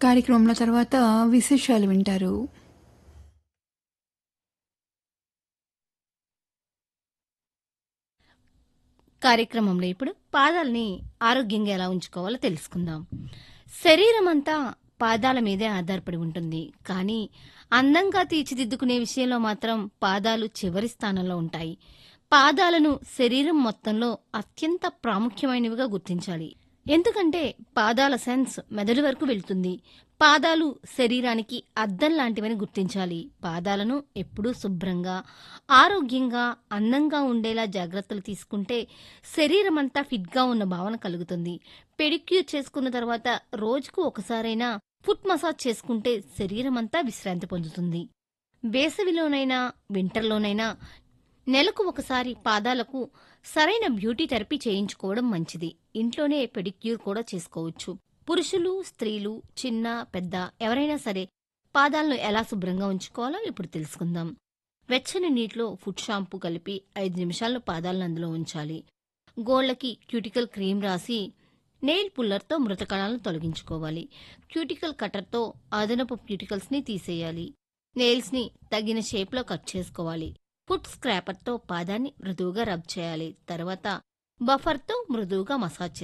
కార్యక్రమంలో తర్వాత విశేషాలు వింటారు కార్యక్రమంలో ఇప్పుడు పాదాలని ఆరోగ్యంగా ఎలా ఉంచుకోవాలో తెలుసుకుందాం శరీరం అంతా పాదాల మీదే ఆధారపడి ఉంటుంది కానీ అందంగా తీర్చిదిద్దుకునే విషయంలో మాత్రం పాదాలు చివరి స్థానంలో ఉంటాయి పాదాలను శరీరం మొత్తంలో అత్యంత ప్రాముఖ్యమైనవిగా గుర్తించాలి ఎందుకంటే పాదాల సెన్స్ మెదడు వరకు వెళ్తుంది పాదాలు శరీరానికి అద్దం లాంటివని గుర్తించాలి పాదాలను ఎప్పుడూ శుభ్రంగా ఆరోగ్యంగా అందంగా ఉండేలా జాగ్రత్తలు తీసుకుంటే శరీరం అంతా ఫిట్గా ఉన్న భావన కలుగుతుంది పెడిక్యూర్ చేసుకున్న తర్వాత రోజుకు ఒకసారైనా ఫుట్ మసాజ్ చేసుకుంటే శరీరం అంతా విశ్రాంతి పొందుతుంది వేసవిలోనైనా వింటర్లోనైనా నెలకు ఒకసారి పాదాలకు సరైన బ్యూటీ థెరపీ చేయించుకోవడం మంచిది ఇంట్లోనే పెడిక్యూర్ కూడా చేసుకోవచ్చు పురుషులు స్త్రీలు చిన్న పెద్ద ఎవరైనా సరే పాదాలను ఎలా శుభ్రంగా ఉంచుకోవాలో ఇప్పుడు తెలుసుకుందాం వెచ్చని నీటిలో ఫుట్ షాంపూ కలిపి ఐదు నిమిషాల్లో పాదాలను అందులో ఉంచాలి గోళ్లకి క్యూటికల్ క్రీమ్ రాసి నెయిల్ పుల్లర్తో మృత కణాలను తొలగించుకోవాలి క్యూటికల్ కట్టర్తో అదనపు క్యూటికల్స్ని తీసేయాలి నెయిల్స్ని తగిన షేప్లో కట్ చేసుకోవాలి ఫుట్ స్క్రాపర్తో పాదాన్ని మృదువుగా రబ్ చేయాలి తర్వాత బఫర్తో మృదువుగా మసాజ్